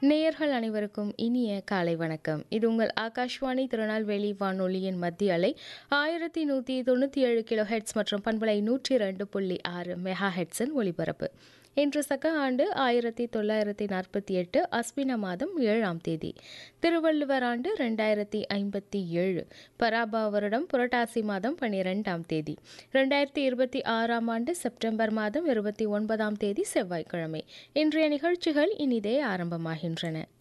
நேயர்கள் அனைவருக்கும் இனிய காலை வணக்கம் இது உங்கள் ஆகாஷ்வாணி திருநெல்வேலி வானொலியின் மத்திய அலை ஆயிரத்தி நூற்றி தொண்ணூற்றி ஏழு கிலோ ஹெட்ஸ் மற்றும் பண்பலை நூற்றி ரெண்டு புள்ளி ஆறு மெகா ஹெட்ஸின் ஒலிபரப்பு இன்று சக ஆண்டு ஆயிரத்தி தொள்ளாயிரத்தி நாற்பத்தி எட்டு அஸ்வின மாதம் ஏழாம் தேதி திருவள்ளுவர் ஆண்டு ரெண்டாயிரத்தி ஐம்பத்தி ஏழு பராபா வருடம் புரட்டாசி மாதம் பன்னிரெண்டாம் தேதி ரெண்டாயிரத்தி இருபத்தி ஆறாம் ஆண்டு செப்டம்பர் மாதம் இருபத்தி ஒன்பதாம் தேதி செவ்வாய்க்கிழமை இன்றைய நிகழ்ச்சிகள் இனிதே ஆரம்பமாகின்றன